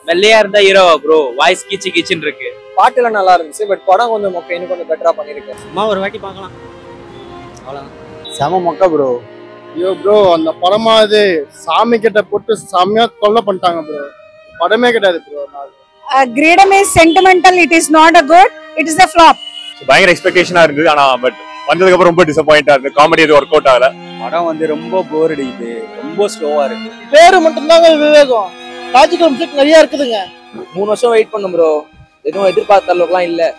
வெள்ளையா இருந்தா ஹீரோவா ப்ரோ வாய்ஸ் கீச்சு கீச்சுன்னு இருக்கு பாட்டுலாம் நல்லா இருந்துச்சு பட் படம் கொஞ்சம் மொக்க இன்னும் கொஞ்சம் பெட்டரா பண்ணிருக்கேன் சும்மா ஒரு வாட்டி பார்க்கலாம் அவ்வளோதான் செம மொக்க ப்ரோ ஐயோ ப்ரோ அந்த படமா இது சாமி கிட்ட போட்டு செம்மையா கொல்லை பண்ணிட்டாங்க ப்ரோ படமே கிடையாது bro Uh, Gradam is sentimental. It is not a good. It is a flop. பயங்கர எக்ஸ்பெக்டேஷனா இருந்தது ஆனா பட் வந்ததுக்கு அப்புறம் ரொம்ப டிசப்பாயிண்டா இருந்து காமெடி எதுவும் ஒர்க் அவுட் ஆகல படம் வந்து ரொம்ப போர் அடிக்குது ரொம்ப ஸ்லோவா இருக்கு பேரு மட்டும்தாங்க விவேகம் லாஜிக்கல் மிஸ்டேக் நிறைய இருக்குதுங்க மூணு வருஷம் வெயிட் பண்ணும் ப்ரோ எதுவும் எதிர்பார்த்த அளவுக்குலாம் இல்ல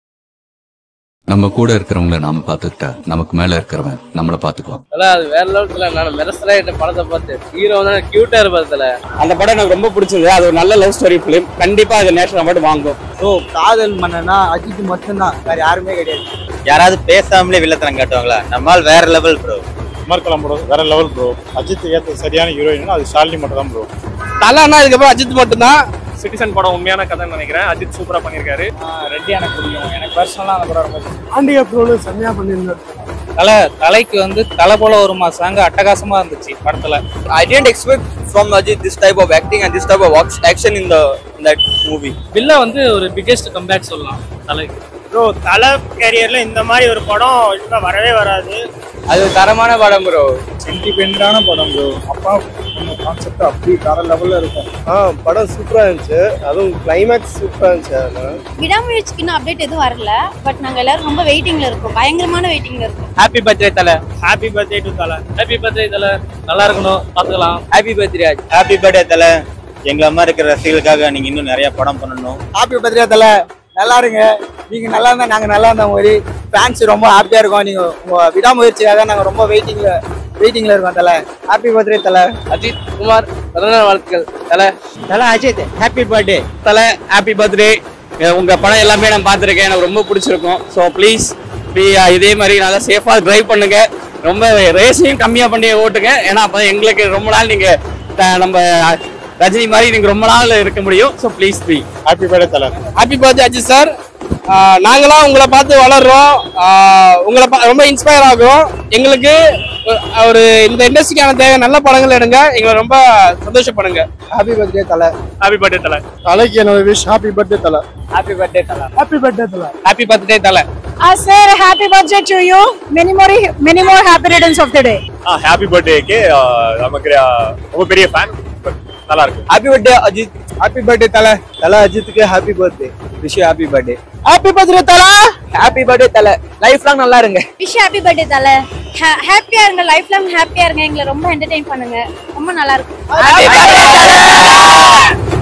நம்ம கூட இருக்கிறவங்கள நாம பார்த்துக்கிட்டா நமக்கு மேல இருக்கிறவன் நம்மள பாத்துக்குவான் அதெல்லாம் அது வேற லெவல்ல நான் மெரசலா இந்த படத்தை பார்த்து ஹீரோ தான் கியூட்டா இருப்பதுல அந்த படம் எனக்கு ரொம்ப பிடிச்சது அது ஒரு நல்ல லவ் ஸ்டோரி ஃபிலிம் கண்டிப்பா அது நேஷனல் அவார்டு வாங்கும் ஸோ காதல் மன்னனா அஜித் மட்டும்தான் வேற யாருமே கிடையாது யாராவது பேசாமலே வில்லத்தனம் காட்டுவாங்களா நம்மால் வேற லெவல் ப்ரோ அமர்கலாம் ப்ரோ வேற லெவல் ப்ரோ அஜித் ஏத்த சரியான ஹீரோயின் அது ஷாலினி மட்டும் தான் ப்ரோ தலைன்னா இதுக்கப்புறம் அஜித் மட்டும்தான் சிட்டிசன் படம் உண்மையான கதைன்னு நினைக்கிறேன் அஜித் சூப்பரா பண்ணிருக்காரு ரெட்டி எனக்கு பிடிக்கும் எனக்கு பர்சனலா அந்த படம் ரொம்ப ஆண்டியா ப்ரோல செம்மையா பண்ணியிருந்தாரு தலை தலைக்கு வந்து தலை போல ஒரு சாங் அட்டகாசமா இருந்துச்சு படத்துல I didn't expect from Ajit this type of acting and this type of act- action in the in that movie. வில்ல வந்து ஒரு பிக்கெஸ்ட் கம்பேக் சொல்லலாம் தலைக்கு ப்ரோ தலை கேரியர்ல இந்த மாதிரி ஒரு படம் இன்னும் வரவே வராது அது ஒரு தரமான படம் ப்ரோ சென்டிமெண்டான படம் ப்ரோ அப்பா கான்செப்ட் அப்படி வேற லெவல்ல இருக்கும் ஆ படம் சூப்பரா இருந்துச்சு அதுவும் கிளைமேக்ஸ் சூப்பரா இருந்துச்சு அதனால விடாமுயற்சிக்கு இன்னும் அப்டேட் எதுவும் வரல பட் நாங்க எல்லாரும் ரொம்ப வெயிட்டிங்ல இருக்கோம் பயங்கரமான வெயிட்டிங்ல இருக்கோம் happy birthday Thala happy birthday to Thala happy birthday Thala நல்லா இருக்கணும் பாத்துக்கலாம் ஹாப்பி பர்த்டே ஹாப்பி பர்த்டே தலை எங்களை மாதிரி இருக்கிற ரசிகர்களுக்காக நீங்க இன்னும் நிறைய படம் பண்ணணும் ஹாப்பி பர்த்டே தல நல்லா இருங்க நீங்க நல்லா இருந்தா நாங்க நல்லா இருந்த மாதிரி ஃபேன்ஸ் ரொம்ப ஹாப்பியா இருக்கோம் நீங்க உங்க விடாமுயற்சிக்காக நாங்க ரொம்ப வெயிட்டிங்ல வெயிட்டிங்ல இருக்கோம் தல ஹாப்பி பர்த்டே தல அஜித் குமார் பிறந்த வாழ்த்துக்கள் Thala Thala Ajith happy birthday Thala happy birthday உங்க படம் எல்லாமே நான் பார்த்துருக்கேன் எனக்கு ரொம்ப பிடிச்சிருக்கும் ஸோ ப்ளீஸ் இதே மாதிரி நல்லா சேஃபாக டிரைவ் பண்ணுங்க ரொம்ப ரேஸையும் கம்மியாக பண்ணி ஓட்டுங்க ஏன்னா அப்போ எங்களுக்கு ரொம்ப நாள் நீங்க த- நம்ம ரஜினி மாதிரி நீங்க ரொம்ப நாள் இருக்க முடியும் so please be happy birthday Thala happy birthday Ajith sir நாங்களாம் உங்களை பார்த்து வளர்றோம் ஆஹ் உங்களை பா- ரொம்ப இன்ஸ்பயர் ஆகும் எங்களுக்கு ஒ- ஒரு இந்த இண்டஸ்ட்ரிக்கான தேவை நல்ல படங்கள் எடுங்க எங்களை ரொம்ப சந்தோஷப்படுங்க happy birthday Thala happy birthday Thala தலைக்கு என்னோட wish happy birthday Thala happy birthday Thala happy birthday Thala happy birthday Thala Uh, sir, happy birthday to you. Many more, many more happy returns of the day. ஆ ஹாப்பி பர்த்டேக்கு நமக்கு ஆ, ரொம்ப பெரிய ஃபேன் நல்லா இருக்கு happy birthday Ajith happy birthday Thala Thala அஜித்துக்கு happy birthday wish happy birthday happy birthday Thala happy birthday Thala life long நல்லா இருங்க விஷ் ஹாப்பி பர்த்டே தல ஹாப்பியா இருங்க லைஃப் லாங் ஹாப்பியா இருங்க எங்களை ரொம்ப என்டர்டெயின் பண்ணுங்க ரொம்ப நல்லா இருக்கும் Happy birthday, தல.